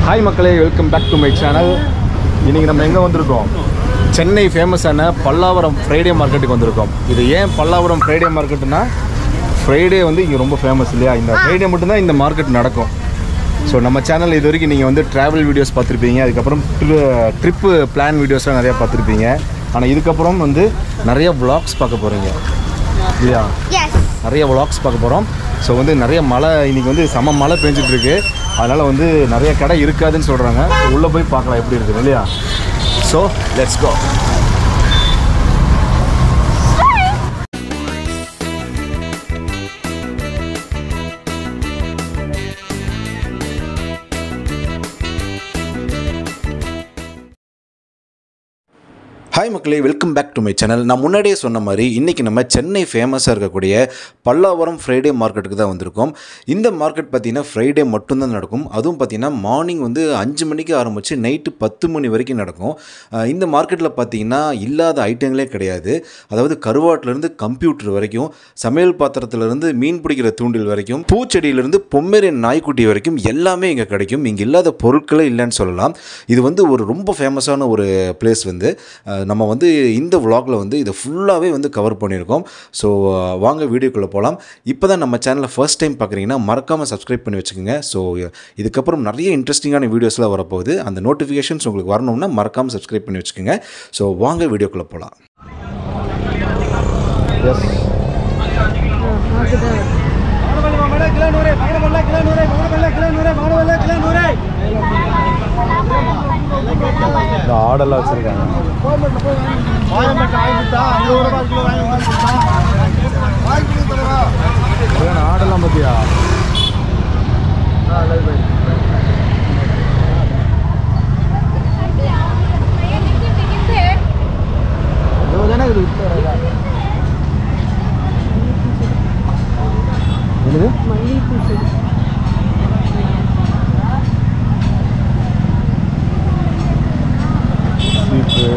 Hi மக்களே welcome back to my channel இன்றைக்கி நம்ம எங்கே வந்திருக்கோம் சென்னை ஃபேமஸான பல்லாவரம் ஃப்ரைடே மார்க்கெட்டுக்கு வந்திருக்கோம் இது ஏன் பல்லாவரம் ஃப்ரைடே மார்க்கெட்டுனா ஃப்ரைடே வந்து இங்கே ரொம்ப ஃபேமஸ் இல்லையா இந்த ஃப்ரைடே மட்டும்தான் இந்த மார்க்கெட் நடக்கும் ஸோ நம்ம சேனல் இது வரைக்கும் நீங்கள் வந்து ட்ராவல் வீடியோஸ் பார்த்துருப்பீங்க அதுக்கப்புறம் ட்ரிப்பு பிளான் வீடியோஸ்லாம் நிறையா பார்த்துருப்பீங்க ஆனால் இதுக்கப்புறம் வந்து நிறைய vlogs பார்க்க போகிறீங்க இல்லையா Yes. நிறைய vlogs பார்க்க போகிறோம் ஸோ வந்து நிறைய மழை இன்னைக்கு வந்து செம மழை பெஞ்சிட்டு இருக்கு அதனால் வந்து நிறைய கடை இருக்காதுன்னு சொல்கிறாங்க உள்ளே போய் பார்க்கலாம் எப்படி இருக்குது இல்லையா ஸோ லெட்ஸ் கோ ஹாய் மக்களே welcome back to my channel நான் முன்னாடியே சொன்ன மாதிரி இன்றைக்கி நம்ம சென்னை ஃபேமஸாக இருக்கக்கூடிய பல்லாவரம் ஃப்ரைடே மார்க்கெட்டுக்கு தான் வந்திருக்கோம் இந்த மார்க்கெட் பார்த்திங்கன்னா ஃப்ரைடே மட்டும்தான் நடக்கும் அதுவும் பார்த்திங்கன்னா மார்னிங் வந்து அஞ்சு மணிக்கு ஆரம்பித்து நைட்டு பத்து மணி வரைக்கும் நடக்கும் அஹ் இந்த மார்க்கெட்டில் பார்த்திங்கன்னா இல்லாத ஐட்டங்களே கிடையாது அதாவது கருவாட்டிலேருந்து கம்ப்யூட்டர் வரைக்கும் சமையல் பாத்திரத்துலேருந்து மீன் பிடிக்கிற தூண்டில் வரைக்கும் பூச்செடியிலேருந்து பொம்மேரியன் நாய்க்குட்டி வரைக்கும் எல்லாமே இங்கே கிடைக்கும் இங்கே இல்லாத பொருட்களே இல்லைன்னு சொல்லலாம் இது வந்து ஒரு ரொம்ப ஃபேமஸான ஒரு பிளேஸ் வந்து அஹ், நம்ம வந்து இந்த vlogல வந்து இதை ஃபுல்லாகவே வந்து கவர் பண்ணியிருக்கோம் ஸோ வாங்க வீடியோக்குள்ளே போகலாம் இப்போ தான் நம்ம சேனலை ஃபர்ஸ்ட் டைம் பார்க்குறீங்கன்னா மறக்காமல் சப்ஸ்கிரைப் பண்ணி வச்சுக்கோங்க ஸோ இதுக்கப்புறம் நிறைய இன்ட்ரெஸ்டிங்கான வீடியோஸ்லாம் வரப்போகுது அந்த நோட்டிஃபிகேஷன்ஸ் உங்களுக்கு வரணும்னா மறக்காமல் சப்ஸ்கிரைப் பண்ணி வச்சுக்கோங்க ஸோ வாங்க வீடியோக்குள்ளே போகலாம் எஸ் இந்த ஆடெல்லாம் வச்சுருக்காங்க ஆடெல்லாம் பார்த்தியா என்னது சீப்பு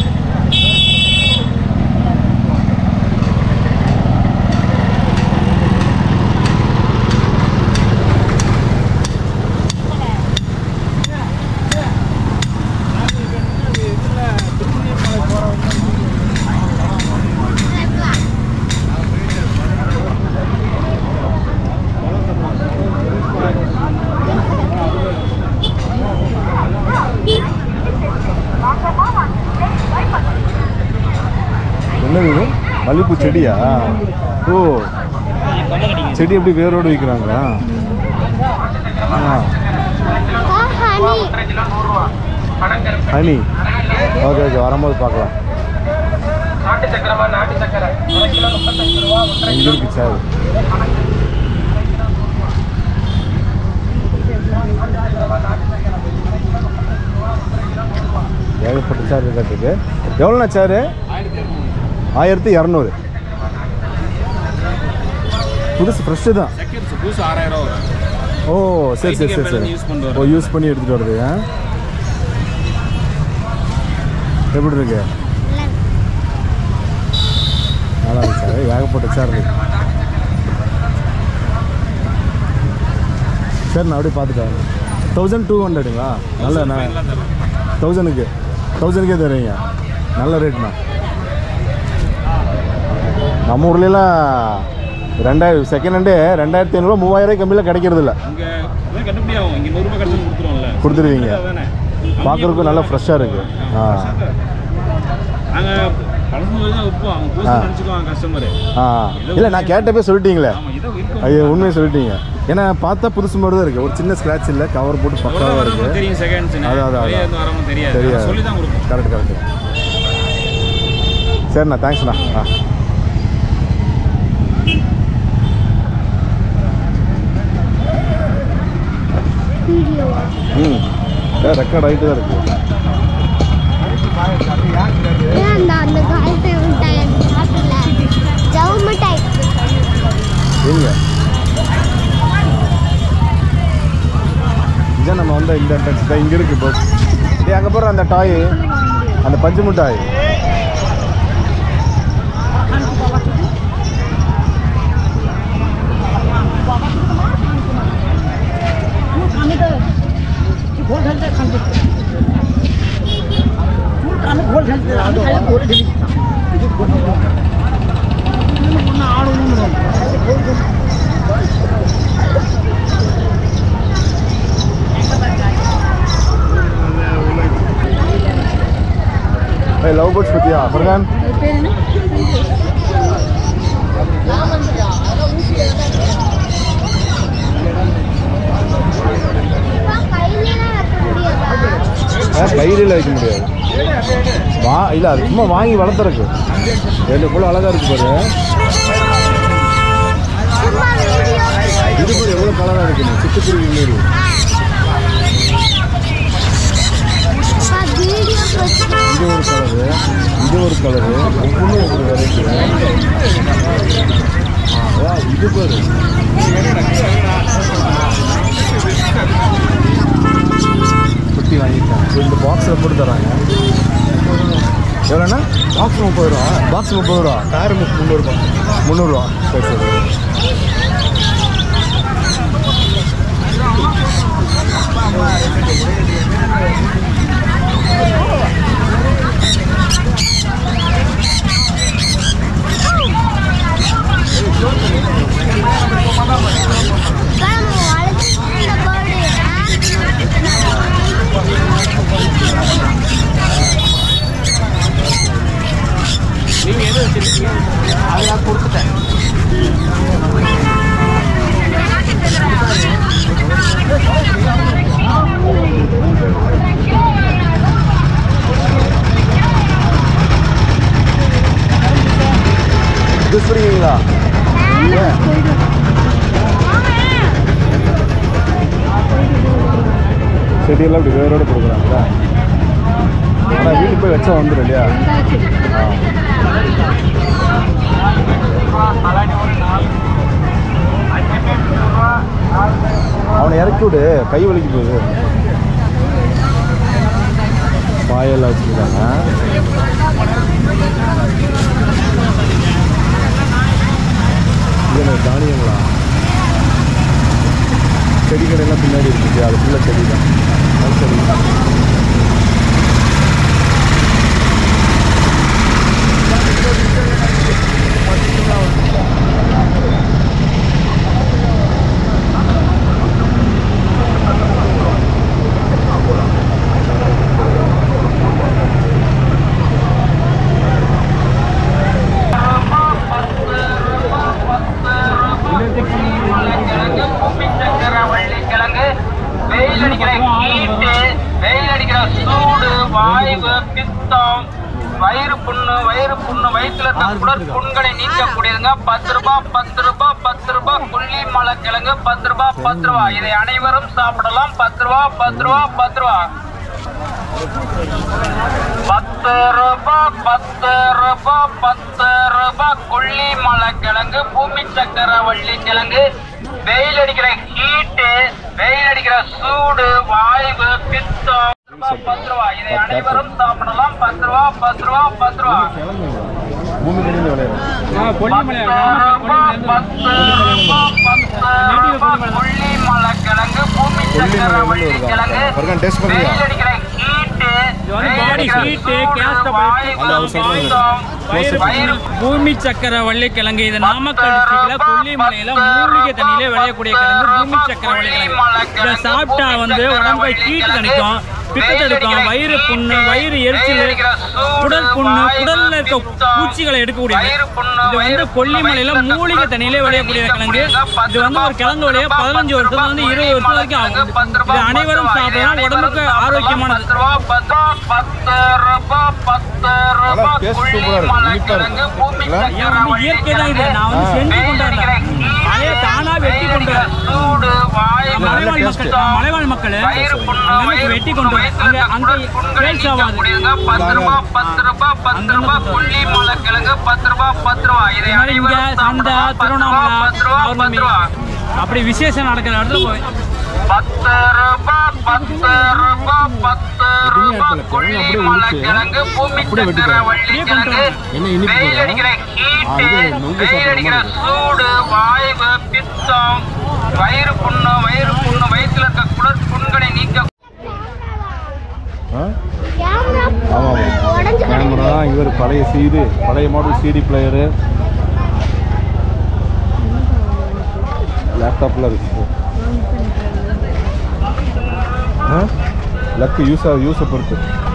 என்னது இது மல்லிகைப்பூ செடியா ஓ செடி எப்படி வேரோடு விற்கிறாங்களா ஆ Oh, honey. Honey okay okay வரும்போது பார்க்கலாம் எங்க இருக்கு சார் ஏகப்பட்ட சார் இருக்கிறதுக்கு எவ்வளோண்ணா சார் ஆயிரத்தி இரநூறு புதுசு ஃப்ரெஷ்ஷு தான் புதுசு ஆறாயிரம் ரூபா வரும் ஓ சரி சரி சரி சரி யூஸ் பண்ணிட்டு ஓ யூஸ் பண்ணி எடுத்துகிட்டு வருது ஆ எப்படி இருக்கு நல்லா இருக்கு சார் ஏகப்பட்ட சார் இருக்கு சார் நான் அப்படியே பார்த்துட்டேன் தௌசண்ட் டூ ஹண்ட்ரடுங்களா நல்ல நான் தௌசண்ட்க்கு தௌசண்ட்க்கே தருவீங்க நல்ல ரேட்ண்ணா நம்ம ஊர்லலாம் ரெண்டாயிரம் செகண்ட் ஹேண்டு ரெண்டாயிரத்தி ஐநூறுரூவா மூவாயிரம் கம்மியில் கிடைக்கிறது இல்லை இங்க அதான் கட்டுப்படி ஆகும் இங்க நூறு ரூபாய் கட்டணும் கொடுத்துருவோம்ல கொடுத்துருவீங்க அதானே பார்க்குறதுக்கும் நல்லா ஃப்ரெஷ்ஷாக இருக்குது ஆ நாங்க பழசு தான் வைப்போம் அவங்க புதுசு நினைச்சுக்குவாங்க கஸ்டமர் ஆ இல்லை நான் கேட்டப்பே சொல்லிட்டீங்களே ஆமா இதோ இருக்கும் அது உண்மையை சொல்லிட்டீங்க ஏன்னா பார்த்தா புதுசு மாதிரி தான் இருக்குது ஒரு சின்ன ஸ்க்ராட்ச் இல்லை கவர் போட்டு பக்காவாக வரவங்க இருக்குது தெரியும் செகண்ட்ஸ் அதான், அதான், வெளியே அதான். இருந்து வரவங்க தெரியாது தெரியாது. சொல்லி தான் கொடுப்போம் கரெக்ட் கரெக்ட் சரிண்ணா தேங்க்ஸ்ண்ணா ஆ Video. ம் ரெக்கார்ட் ஆகிட்டு தான் இருக்குது ஏன் அந்த அந்த காலத்தை மிட்டாய் அந்த சாப்பிடல ஜவு மிட்டாய் எங்க இதான் நம்ம வந்த இந்த டச் தான் இங்கே இருக்குது பஸ் டே அங்கே போகிற அந்த டாய் அந்த பஞ்சு மிட்டாய் ಗೋಲ್ ಘಂಟೆ ಕಾಣ್ಬೇಕು ಆಮೇಲೆ ಗೋಲ್ ಘಂಟೆ ಆಮೇಲೆ ಗೋಲ್ ಘಂಟೆ ಇದು ಗೋಲ್ ಘಂಟೆ ಆಡು லவ் பேர்ட்ஸ் பற்றியா ஃபர்கான் கையிலாம் வைக்க முடியாதா கையில வைக்க முடியாது வா இல்லை அது சும்மா வாங்கி வளர்த்துறக்கு ரெண்டு கூட அழகாக இருக்கு பாரு சும்மா வீடியோ இது கூட எவ்வளோ கலராக இருக்குன்னு சிட்டுக்குருவி மாரி வீடியோ இது ஒரு கலரு இது ஒரு கலரு ஒவ்வொன்றும் ஒவ்வொரு வெரைட்டி அதான் இது பாரு குட்டி வாங்கியிருக்காங்க இந்த பாக்ஸில் போட்டு தராங்க எவ்வளோண்ணா பாக்ஸ் முப்பது ரூபா பாக்ஸ் முப்பது ரூபா டயர் முந்நூறுபா முந்நூறுரூவா சரி சரி இந்த நீங்கள் எது வச்சிருக்கீங்க அதை நான் கொடுத்துட்டேன் ஜூஸ் குடிக்கிறீங்களா ஏன் செடியெல்லாம் இப்படி வேரோட கொடுக்குறாங்களா ஆனால் வீட்டுக்கு போய் வச்சா வந்துடும் இல்லையா அவனை இறக்கி விடு கை வலிக்கு போகுது பாயெல்லாம் வச்சுருக்காங்க இது என்ன தானியங்களா செடி கடையெல்லாம் பின்னாடி இருக்குது அது ஃபுல்லாக செடி தான் நர்சரி கிழங்கு வெயில் அடிக்கிற ஹீட்டு வெயில் அடிக்கிற சூடு வாய்வு பித்தம் வயிறு புண்ணு வயிறு புண்ணு வயிற்றுல இருக்க குடல் புண்களை நீக்கக்கூடியதுங்க பத்து ரூபாய் பத்து ரூபாய் பத்து ரூபாய் புள்ளி மலை கிழங்கு பத்து ரூபாய் பத்து ரூபாய் இதை அனைவரும் சாப்பிடலாம் பத்து ரூபா பத்து ரூபா பத்து ரூபா பத்து ரூபாய் பத்து ரூபாய் பத்து ரூபாய் கொல்லி மலை கிழங்கு பூமி சக்கரவள்ளி கிழங்கு வெயில் அடிக்கிற ஹீட்டு வெயில் அடிக்கிற சூடு வாய்வு பித்தம் பத்து ரூபா இதை அனைவரும் சாப்பிடலாம் பத்து ரூபா பத்து ரூபா பத்து ரூபா பூமி கடிந்து விளையாடு ஆ கொல்லிமலை பத்து ரூபாய் பத்து ரூபாய் கொல்லி மலை கிழங்கு பூமி சக்கரவள்ளி கிழங்கு பர்கான் டேஸ்ட் பண்ணுறியா வெயில் அடிக்கிற ஹீட்டு இது வந்து பாடி ஹீட்டு கேஸ்ட அது அவர் சொல்றாரு. வயிறு வயிறு பூமி சக்கர வள்ளி கிழங்கு இது நாமக்கல் டிஸ்ட்ரிக்ட்ல கொல்லிமலையில மூலிகை தண்ணியில விளையக்கூடிய கிழங்கு பூமி சக்கர வள்ளி கிழங்கு இதை சாப்பிட்டா வந்து உடம்பு ஹீட் தணிக்கும் பித்து தடுக்கும் வயிறு புண்ணு வயிறு எரிச்சல் குடல் புண்ணு குடல்ல இருக்க பூச்சிகளை எடுக்கக்கூடியது இது வந்து கொல்லிமலையில மூலிகை தண்ணியிலே விளையக்கூடிய கிழங்கு இது வந்து ஒரு கிழங்கு விளைய பதினஞ்சு வருஷத்துல வந்து இருபது வருஷம் வரைக்கும் ஆகும் இது அனைவரும் சாப்பிடலாம் உடம்புக்கு ஆரோக்கியமானது பத்து ரூபா பத்து பத்து ரூபா பத்து ரூபா நல்லா taste சூப்பரா இருக்கு. இனிப்பா இருக்கு. இல்ல? ஐயா, வந்து இயற்கை தான் இது நான் வந்து செஞ்சு கொண்டு வரல மலையை தானா வெட்டி கொண்டு வரேன் சூடு வாய் மலைவாழ் மக்கள் மலைவாழ் மக்கள் அங்கிருந்து வெட்டி கொண்டு வரும். அங்க அங்க சேல்ஸ் ஆகாது பத்து ரூபா பத்து ரூபா பத்து ரூபா புள்ளி மலை கிழங்கு பத்து ரூபா பத்து ரூபா இதை இது மாதிரி இங்க அனைவரும் சந்தை சாப்பிடலாம். பத்து ரூபா திருவண்ணாமலை பத்து ரூபா பத்து பௌர்ணமி ரூபா அப்படி விசேஷம் நடக்கிற இடத்துல போய் பத்து ரூபா பத்து ரூபா பத்து ரூபா கொல்லி மலை கிழங்கு பூமி சக்கர வள்ளி கிழங்கு வெயில் அடிக்கிற ஹீட்டு வெயில் அடிக்கிற சூடு வாய்வு பித்தம் வயிறு புண்ணு வயிறு புண்ணு வயிற்றுல இருக்க குடற் புண்களை நீக்க இதெல்லாம் இவர் பழைய சிடி பழைய மாடல் சிடி பிளேயரு லேப்டாப்லாம் இருக்கு லக்கு யூஸ் யூஸை பொறுத்து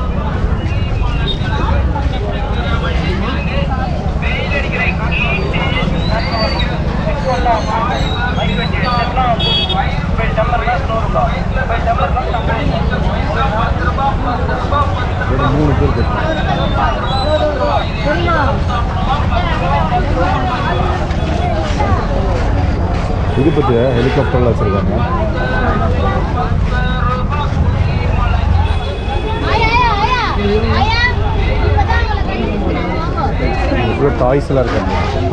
ஒரு மூணு பேர் இருக்கு இது பற்றி ஹெலிகாப்டர்லாம் வச்சுருக்காங்க ஆயா ஆயா ஆயா இப்பதான் உங்களை கண்டுபிடிச்சேன். இவ்வளோ டாய்ஸ்லாம் இருக்காங்க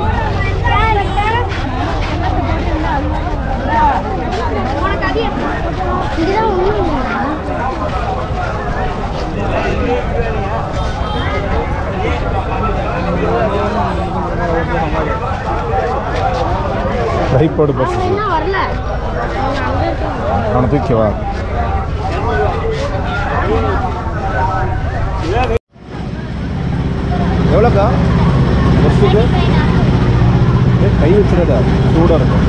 உனக்கு அது எப்படி? இதுதான் ஒண்ணும் இல்லையா? ட்ரைபாடு பஸ் அவங்க இன்னும் வரல அவங்க அங்க இருக்காங்க. அவனை தூக்கி வா எவ்வளோக்கா பஸ்ஸுக்கு ஏ கை வச்சிடாதா சூடாக இருக்கும்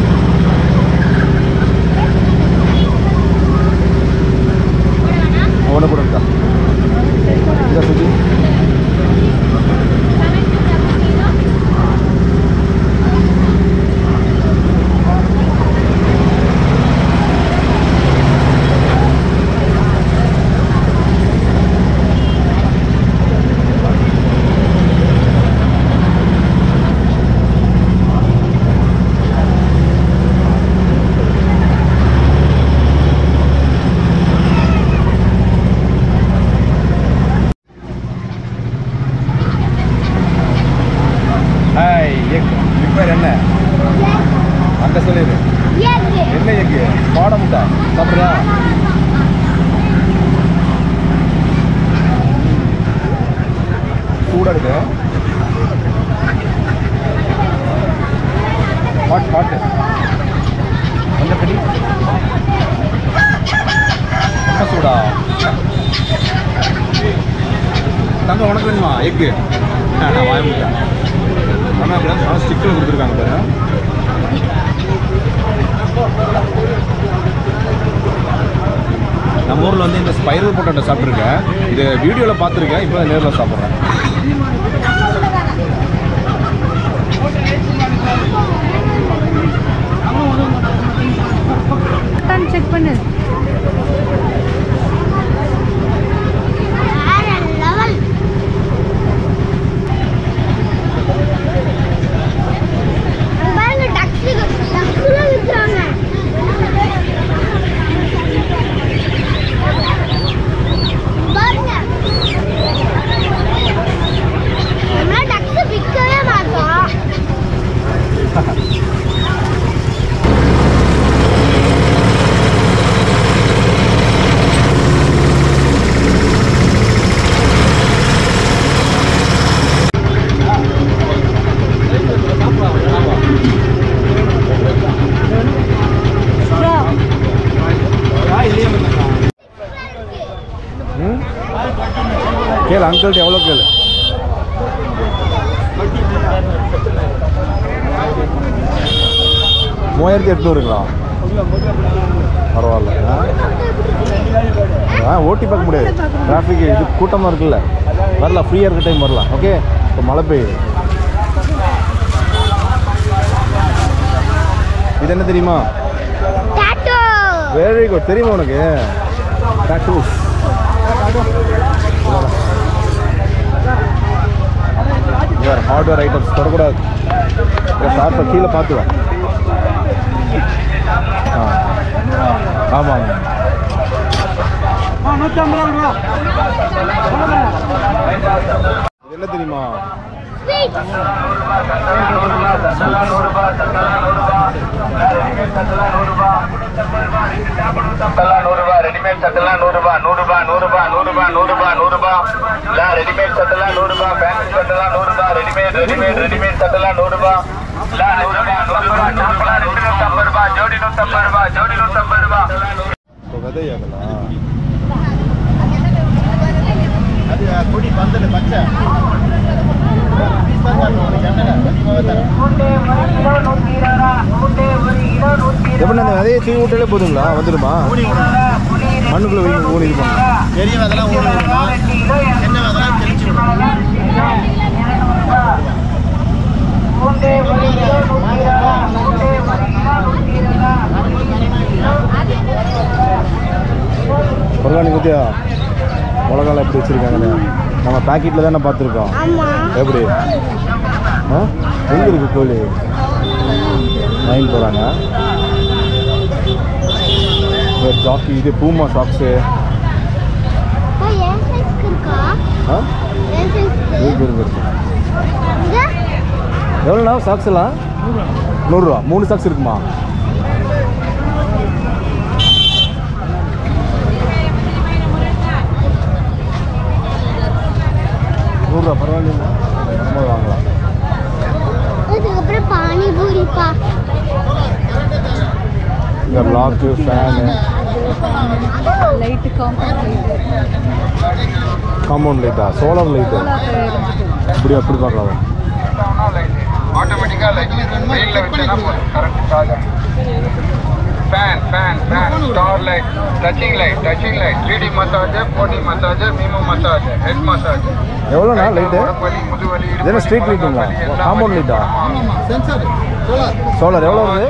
அவனை கூட இருக்கா இந்த சுஜி ஹாய் எக் இதுக்கு பேர் என்ன அங்கே சொல்லிடு ஏக்கு. என்ன எக்கு பாடம் முட்டா சாப்பிட்றியா சூடாக இருக்கு ஹாட் ஹாட் கொஞ்சம் கடி ரொம்ப சூடா தங்க உனக்கு வேணுமா எக்கு நான் வாய முடியல ஆனால் கூட ஸ்டிக்கில் கொடுத்துருக்காங்க பாரு நம்ம ஊரில் வந்து இந்த ஸ்பைரல் பொட்டேட்டோ சாப்பிட்ருக்கேன் இது வீடியோவில் பார்த்துருக்கேன் இப்போ நேரில் சாப்பிட்றேன் செக் பண்ணு வேற level. அங்க பாருங்க ducks இருக்கு. ducks எல்லாம் விக்கிறாங்க. பாருங்க. நம்மளாம் ducks விக்கவே மாட்டோம் ம் கேளு அங்கிள்கிட்ட எவ்வளோ கேளு மூவாயிரத்தி எட்நூறுங்களா பரவாயில்ல ஆ? ஆ ஓட்டி பார்க்க முடியாது டிராஃபிக் இது கூட்டமாக இருக்குல்ல வரலாம் ஃப்ரீயாக இருக்க டைம் வரலாம் ஓகே இப்போ மழை பெய்யுது இது என்ன தெரியுமா tattoo. வெரி குட் தெரியுமா உனக்கு டாட்டூஸ் யார் ஹார்ட்வேர் ஐட்டம்ஸ் தொடக்கூடாது ஷார்ப்பை கீழே பார்த்து வா ஆ ஆமாம் இது என்ன தெரியுமா Sweet. சட்டெல்லாம் நூறு ரூபாய் ரெடிமேட் சட்டெல்லாம் நூறு ரூபாய் நூறு ரூபாய் நூறு ரூபாய் நூறு ரூபாய் நூறு ரூபாய் நூறு ரூபாய் இல்ல ரெடிமேட் சட்டெல்லாம் நூறு ரூபாய் ஃபேன்சி சட்டெல்லாம் நூறு ரூபாய் ரெடிமேட் ரெடிமேட் ரெடிமேட் சட்டெல்லாம் நூறு ரூபாய் இல்ல நூறு ரூபாய் நூறு ரூபாய் நாற்பது நூற்றி நூற்றம்பது ரூபாய் ஜோடி நூற்றம்பது ரூபாய் ஜோடி நூற்றம்பது ரூபாய் இப்போ விதையாகலாம் அது கொடி பந்தல் பச்சை எப்படி அந்த விதையை தூவி விட்டாலே போதுங்களா வந்துடுமா மண்ணுக்குள்ளே வைங்க ஊனி இது பண்ணுங்க பெரிய அதெல்லாம் ஊறிடுமா சின்ன அதெல்லாம் தெரிச்சு பொருளாணி பற்றியா மிளகாலாம் எப்படி வச்சுருக்காங்கன்னு நம்ம பேக்கெட்டில் தானே பார்த்துருக்கோம் ஆமா எப்படி ஆ எங்கே இருக்கு கோழி வாங்கி போகிறாங்க ஜாக்கி இது பூமா சாக்ஸு அப்பா, என் சைஸ்க்கு இருக்கா ஆ என் சைஸ்க்கு இருக்கு இருக்கு இருக்கு இங்க எவ்வளோண்ணா சாக்ஸ் எல்லாம் நூறுரூவா மூணு சாக்ஸ் இருக்குமா நூறுரூவா பரவாயில்லைங்களா ரொம்ப வாங்கலாம் அதுக்கப்புறம் பானிபூரிப்பா இந்த lock fan light compound light compound லைட்டா சோலார் லைட்டு இப்படி அப்படி பார்க்கலாம் ஆட்டோமேட்டிக்கா லைட் வெயில்ல வச்சா போதும் current charge fan fan fan star light touching light touching light 3D massage 4D massage மீமோ மசாஜ் ஹெட் மசாஜ் எவ்வளோண்ணா லைட்டு உடம்புவலி முதுவலி இது என்ன street lighting-ங்களா? compound light-ஆ? சென்சார் சோலார் சோலார் எவ்வளோ வருது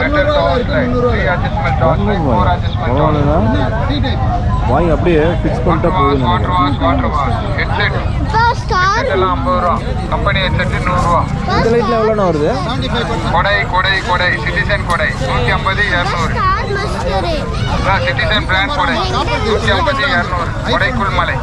பரவாயில்லைண்ணா த்ரீ டைப் வாங்கி அப்படியே ஃபிக்ஸ் பண்ணிட்டா போதும் நினைக்கிறேன் இப்போ ஸ்டார் எல்லாம் ஐம்பது ரூபா கம்பெனி ஹெட்செட் நூறுரூவா இந்த லைட்டில் எவ்வளோண்ணா வருது செவன்டி ஃபைவ் பர்சன்ட் கொடை கொடை கொடை சிட்டிசன் கொடை நூற்றி ஐம்பது இரநூறு ஸ்டார் மஸ்டரு சிட்டிசன் பிராண்ட் கொடை நூற்றி ஐம்பது இரநூறு கொடைக்குள் மலை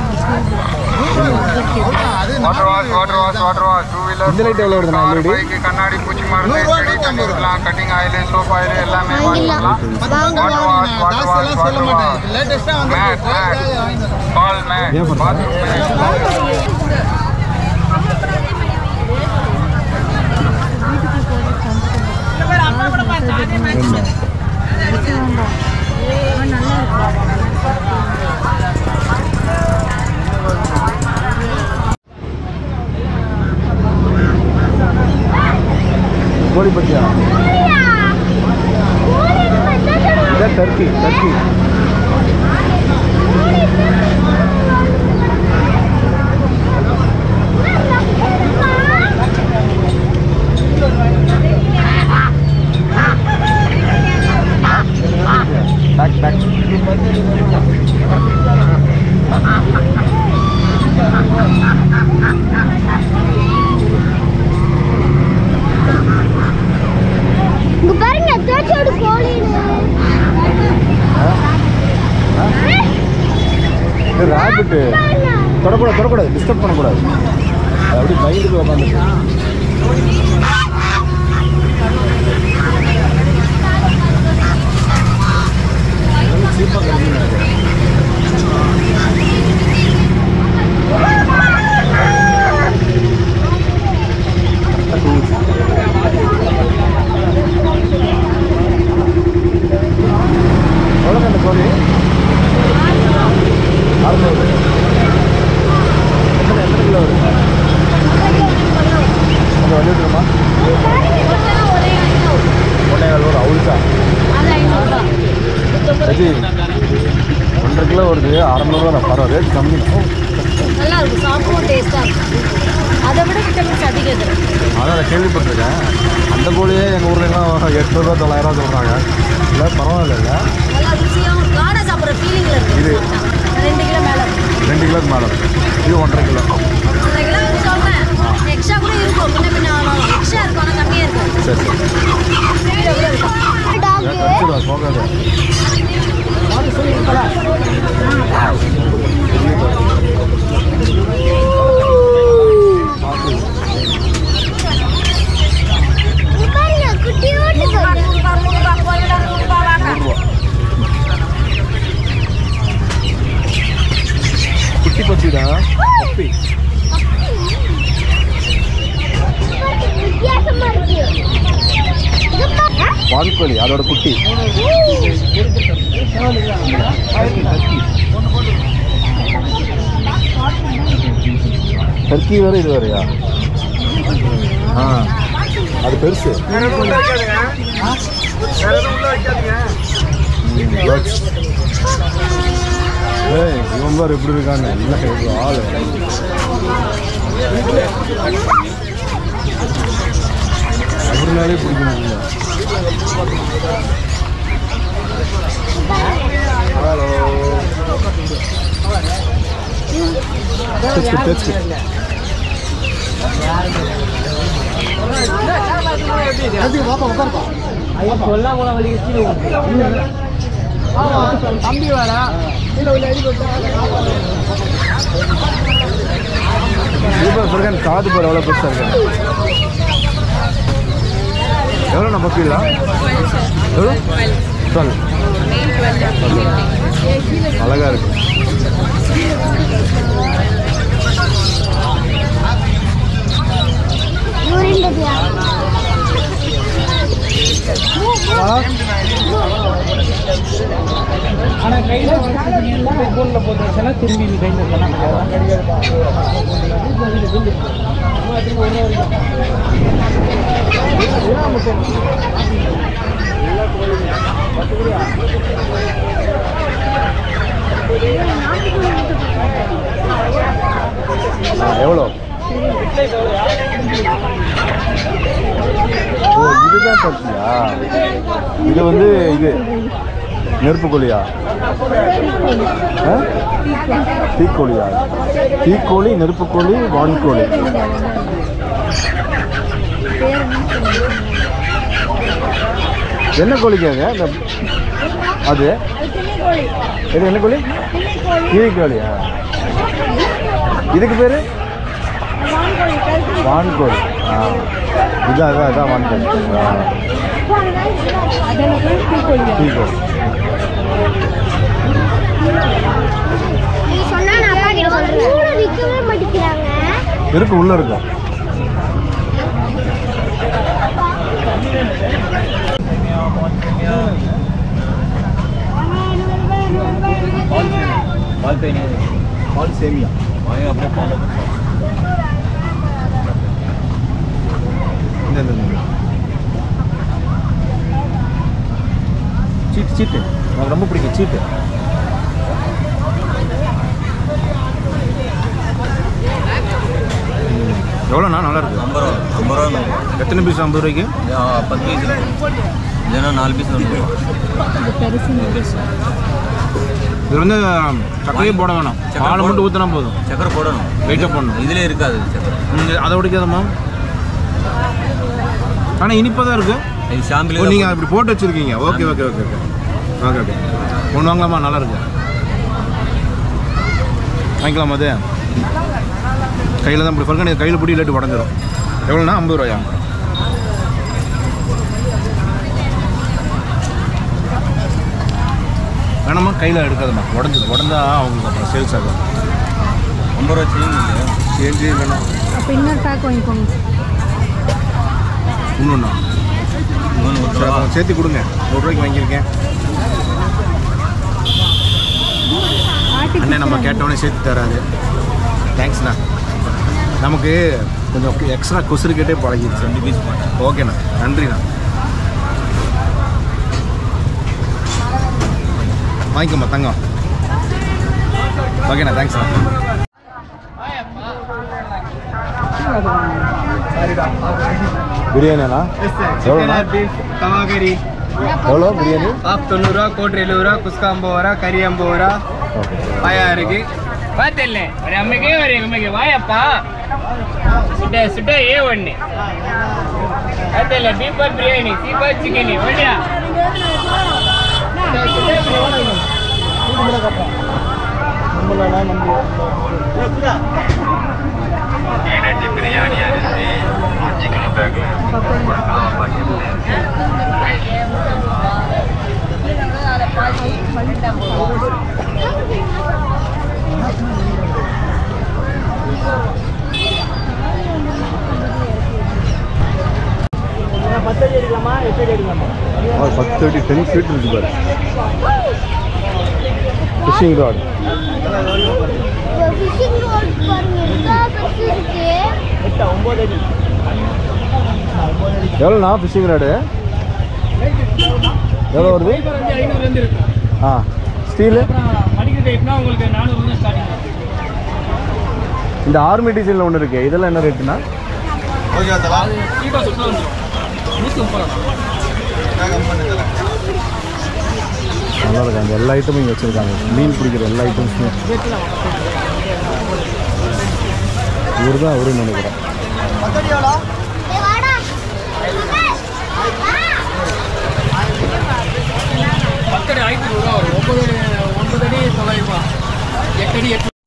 water wash water wash water wash two wheeler இந்த light எவ்வளவு வருதுண்ணா, LED? பைக்கு கண்ணாடி பூச்சி மருந்து நூறு ரூபா, செடி நூத்தி ஐம்பது ரூபா. Cutting cutting oil soap oil எல்லாமே வாங்கிடலாம் வாங்கிக்கலாம் வாங்க வாட்டர் வாஷ் வாட்டர் ஜாஸ்தி வாஷ் எல்லாம் சொல்ல வாட்டர் மாட்டேன் வாஷ் லேட்டஸ்டா வந்து மேட் மேட் பால் மேட் ஏன் பண்ற? பாத்ரூம் மேட் கோழி பற்றியா இதான் டர்க்கி டர்க்கி பேக் பேக் இங்க பாருங்க எத்தாச்சோடு கோழின்னு இது ராபிட்டு தொடக்கூடாது தொடக்கூடாது டிஸ்டர்ப் பண்ணக்கூடாது அது அப்படி பயந்துட்டு உட்காந்து சீப்பாக கிடைக்குன்னு நினைக்கிறேன் எவ்வளோ அந்த கோழி அறுநூறு எத்தனை எத்தனை கிலோ வருது அந்த வண்டி விட்டுருமா ஒன்றே கால் வரும் அவுல்சா ரஜி ஒன்றரை கிலோ வருது அறநூறுவா தான் பரவாயில்ல ரேட் கம்மி நல்லா இருக்கும் சாப்பிடும் டேஸ்ட்டாக இருக்கும் அதை விட விட்டமின்ஸ் அதிகம் இது அதான் நான் கேள்விப்பட்டிருக்கேன் அந்த கோழியே எங்கள் ஊர்லலாம் எட்நூறுவா தொள்ளாயிரம் சொல்கிறாங்க இல்லை பரவாயில்ல இல்லை நல்லா ருசியாகவும் இருக்கும் காடை சாப்பிட்ற ஃபீலிங்கில் இது. இருக்கும் ரெண்டு கிலோ மேலே இருக்கும் ரெண்டு கிலோக்கு மேலே இது ஒன்றரை கிலோ ஒன்றரை கிலோ சொல்கிறேன் எக்ஸ்ட்ரா கூட இருக்கும் முன்ன பின்ன ஆனாலும் எக்ஸ்ட்ரா இருக்கும் ஆனால் கம்மியாக இருக்கும் சரி சரி கீழே கூட இருக்கும் டாக் கடிச்சிடுவா போகாது இங்க பாருங்க குட்டியோண்டு கோழி குட்டி பச்சி தான் பப்பி வித்தியாசமா இருக்கு இங்க பாருங்க வான்கோழி அதோட குட்டி டர்க்கி வேறு இது வேறையா ஆ அது பெருசு ஏய் இவன் பாரு எப்படி இருக்கான்னு இல்லை இது ஆள் அப்படினாலே பிடிக்க முடியல ஹலோ டச் டச் சூப்பர் ஃபர்கன் காது பாரு எவ்வளோ பெருசாக இருக்கு எவ்வளோ நம்ம கீழே எவ்வளோ டுவெல் அழகா இருக்கு யூரின் ஆனால் கையில் ஃபோனில் போட்டு வச்சனா திரும்பி நீ கையில் ஆ எவ்வளோ ஓ இதுதான் தப்பியா இது வந்து இது நெருப்பு கோழியா ஆ? தீக்கோழியா தீக்கோழி நெருப்பு கோழி வான்கோழி என்ன கோழிக்காங்க இந்த அது இது என்ன கோழி கிளி கோழியா இதுக்கு பேரு வான்கோழி ஆ இதான் இதான் இதான் வான்கோழி ஆ தீக்கோழி நீ சொன்னா நான் அப்பா கிட்ட சொல்றேன் விற்கவே மாட்டேங்கிறாங்க இருக்கு உள்ள இருக்கும் பால் சேமியா இந்த இந்த, இந்த. சீட்டு சீட்டு எனக்கு ரொம்ப பிடிக்கும் சீட்டு எவ்வளோண்ணா நல்லா இருக்கு ஐம்பது ரூபா ஐம்பது ரூபா எத்தனை பீஸ் ஐம்பது ரூபாய்க்கு ஆ, பத்து பீஸ் இல்லைன்னா நாலு பீஸ் வந்து இது வந்து சக்கரையே போட வேணாம் சக்கரை பால் போட- மட்டும் ஊற்றினா போதும் சக்கரை போடணும் வெயிட்டாக போடணும் இதிலே இருக்காது சக்கரை ம், அதை உடைக்காதம்மா ஆனால் இனிப்பாக தான் இருக்கு இது ஓ ஷாம்பில் நீங்கள் அப்படி போட்டு வச்சுருக்கீங்க okay okay okay okay okay okay ஒன்று வாங்கலாமா நல்லா இருக்கு வாங்கிக்கலாமா அது கையில் தான் இப்படி ஃபர்கன் கையில் பிடி இல்லாட்டி உடஞ்சிரும் எவ்வளோண்ணா ஐம்பது ரூபாயா வேணாமா கையில் எடுக்காதம்மா உடஞ்சிடும் உடந்தா அவங்களுக்கு அப்புறம் சேல்ஸ் ஆகும் ஐம்பது ரூபா செய்யுங்க இல்லையா சேஞ்சு வேணும் அப்போ இன்னொரு பேக் வாங்கிக்கோங்க இன்னொன்னா மூணு நூறு ரூபா சேர்த்து கொடுங்க நூறுரூவாய்க்கு வாங்கியிருக்கேன் அண்ணே நம்ம கேட்டவொடனே சேர்த்து தராது தேங்க்ஸ்ண்ணா நமக்கு கொஞ்சம் எக்ஸ்ட்ரா கொசுறு கேட்டே பழகிடுச்சு ரெண்டு பீஸ் போட்டேன் ஓகேண்ணா நன்றிண்ணா வாங்கிக்கோமா தங்கம் ஓகேண்ணா தேங்க்ஸ்ண்ணா பிரியாணிண்ணா எவ்வளோண்ணா ತವಾಗರಿ எவ்வளோ பிரியாணி ಆಫ್ ತೊನ್ನೂರ ಕೋಟ್ರಿ எழுபது ரூபா குஸ்கா ஐம்பது ரூபா கறி ஐம்பது ரூபா ஓகே பாயா இருக்கு பார்த்தில்ல ஒரு அம்மைக்கே ஒரு எம்மைக்கு வாயப்பா சுட்ட சுட்ட ஏ ஒன்று பார்த்தில்ல பீஃபர் பிரியாணி சீஃபர் சிக்கன் ஒன்றியா ஒரு பத்து அடி டென் ஃபீட் இருக்கு பாரு ஃபிஷிங் ராட் ஃபிஷிங் ரோட் பாருங்க எவ்வளோ பெருசு இருக்கு எவ்வளோண்ணா ஃபிஷிங் ரேடு எவ்வளோ வருது ஃபைபர் வந்து ஐநூறுலேருந்து இருக்கு ஆ ஸ்டீலு அப்புறம் மடிக்கிற டைப்னா உங்களுக்கு நானூறுலேருந்து ஸ்டார்டிங் இந்த ஆர்மி டிசைனில் ஒன்று இருக்கு இதெல்லாம் என்ன ரேட்டுண்ணா அது சீட்டா சுற்றுலா வந்துடும் நூற்றி முப்பது ரூபா நல்லா இருக்கு அந்த எல்லா ஐட்டமும் இங்கே வச்சுருக்காங்க மீன் பிடிக்கிற எல்லா ஐட்டம்ஸுமே இவர் தான் அவருன்னு நினைக்கிறேன் ஏய், வாடா பத்தடி ஆயிரத்தி நூறுரூவா வரும் ஒன்பது ஒன்பது அடி தொள்ளாயிரம் ரூபா எட்டு அடி எட்டு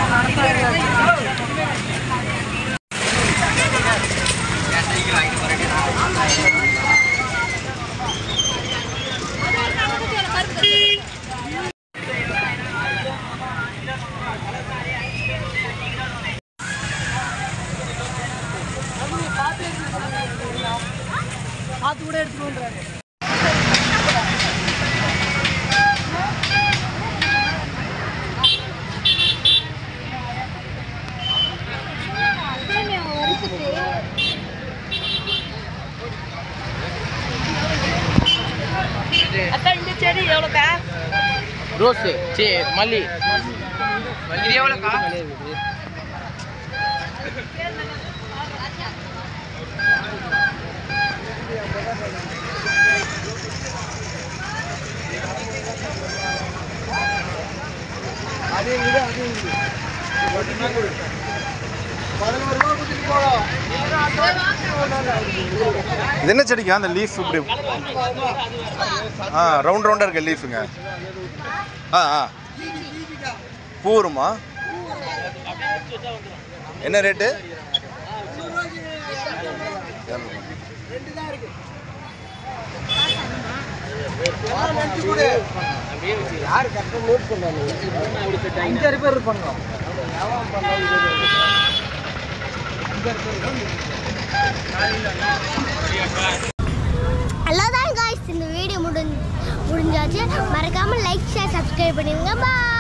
ரோஸ் சே மல்லி இது எவ்வளோக்கா இது என்ன செடிக்கா அந்த லீஃப் இப்படி ஆ ரவுண்ட் ரவுண்டாக இருக்க லீஃபுங்க ஆ ஆ பூ வருமா என்ன ரேட்டு அவ்வளோதான் காய்ஸ் இந்த வீடியோ முடிஞ்சு முடிஞ்சாச்சு மறக்காமல் லைக் ஷேர் சப்ஸ்கிரைப் பண்ணிடுங்க பாய்